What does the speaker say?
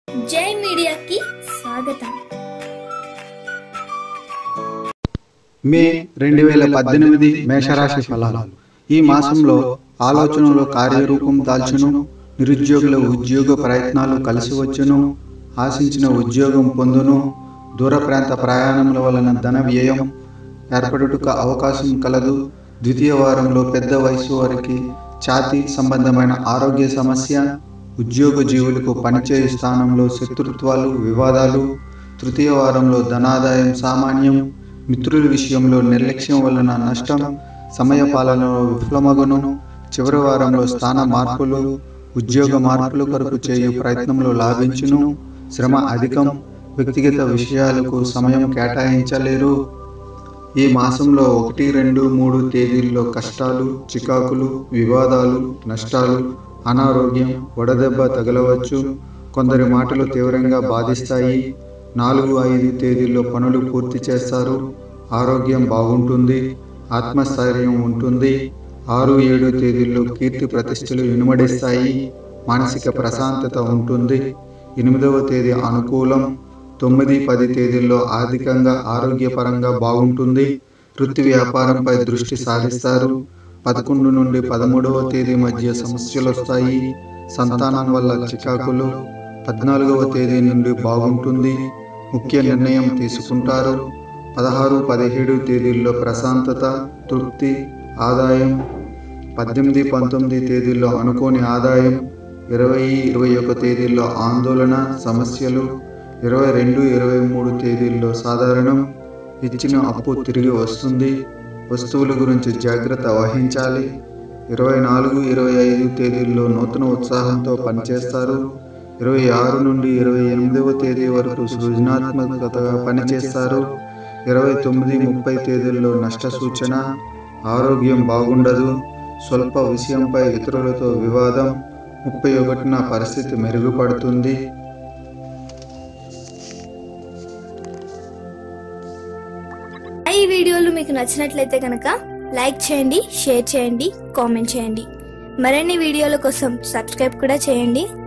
జై మీడియాకి స్వాగతం మే రెండు వేల పద్దెనిమిది మేషరాశి ఫలాలు ఈ మాసంలో ఆలోచనలు కార్యరూపం దాల్చును నిరుద్యోగుల ఉద్యోగ ప్రయత్నాలు కలిసి వచ్చును ఆశించిన ఉద్యోగం పొందును దూర ప్రాంత ప్రయాణముల వలన ధన వ్యయం ఏర్పడుటకు అవకాశం కలదు ద్వితీయ వారంలో పెద్ద వయసు వారికి ఛాతీ సంబంధమైన ఆరోగ్య సమస్య ఉద్యోగ జీవులకు పనిచేయు స్థానంలో శత్రుత్వాలు వివాదాలు తృతీయ వారంలో ధనాదాయం సామాన్యం మిత్రుల విషయంలో నిర్లక్ష్యం వలన నష్టం సమయ పాలనలో విఫలమగును చివరి వారంలో స్థాన మార్పులు ఉద్యోగ మార్పుల కొరకు చేయు ప్రయత్నంలో లాభించును శ్రమ అధికం వ్యక్తిగత విషయాలకు సమయం కేటాయించలేరు ఈ మాసంలో ఒకటి రెండు మూడు తేదీల్లో కష్టాలు చికాకులు వివాదాలు నష్టాలు అనారోగ్యం వడదెబ్బ తగలవచ్చు కొందరి మాటలు తీవ్రంగా బాధిస్తాయి నాలుగు ఐదు తేదీల్లో పనులు పూర్తి చేస్తారు ఆరోగ్యం బాగుంటుంది ఆత్మస్థైర్యం ఉంటుంది ఆరు ఏడు తేదీల్లో కీర్తి ప్రతిష్టలు ఇనుమడిస్తాయి మానసిక ప్రశాంతత ఉంటుంది ఎనిమిదవ తేదీ అనుకూలం తొమ్మిది పది తేదీల్లో ఆర్థికంగా ఆరోగ్యపరంగా బాగుంటుంది వృత్తి వ్యాపారంపై దృష్టి సారిస్తారు పదకొండు నుండి పదమూడవ తేదీ మధ్య సమస్యలు వస్తాయి సంతానం వల్ల చికాకులు పద్నాలుగవ తేదీ నుండి బాగుంటుంది ముఖ్య నిర్ణయం తీసుకుంటారు పదహారు పదిహేడు తేదీల్లో ప్రశాంతత తృప్తి ఆదాయం పద్దెనిమిది పంతొమ్మిది తేదీల్లో అనుకోని ఆదాయం ఇరవై ఇరవై ఒక తేదీల్లో ఆందోళన సమస్యలు ఇరవై రెండు ఇరవై మూడు తేదీల్లో సాధారణం ఇచ్చిన అప్పు తిరిగి వస్తుంది వస్తువుల గురించి జాగ్రత్త వహించాలి ఇరవై నాలుగు ఇరవై ఐదు తేదీల్లో నూతన ఉత్సాహంతో పనిచేస్తారు ఇరవై ఆరు నుండి ఇరవై ఎనిమిదవ తేదీ వరకు సృజనాత్మకతగా పనిచేస్తారు ఇరవై తొమ్మిది ముప్పై తేదీల్లో నష్ట సూచన ఆరోగ్యం బాగుండదు స్వల్ప విషయంపై ఇతరులతో వివాదం ముప్పై ఒకటిన పరిస్థితి మెరుగుపడుతుంది ఈ వీడియోలు మీకు నచ్చినట్లయితే కనుక లైక్ చేయండి షేర్ చేయండి కామెంట్ చేయండి మరిన్ని వీడియోల కోసం సబ్స్క్రైబ్ కూడా చేయండి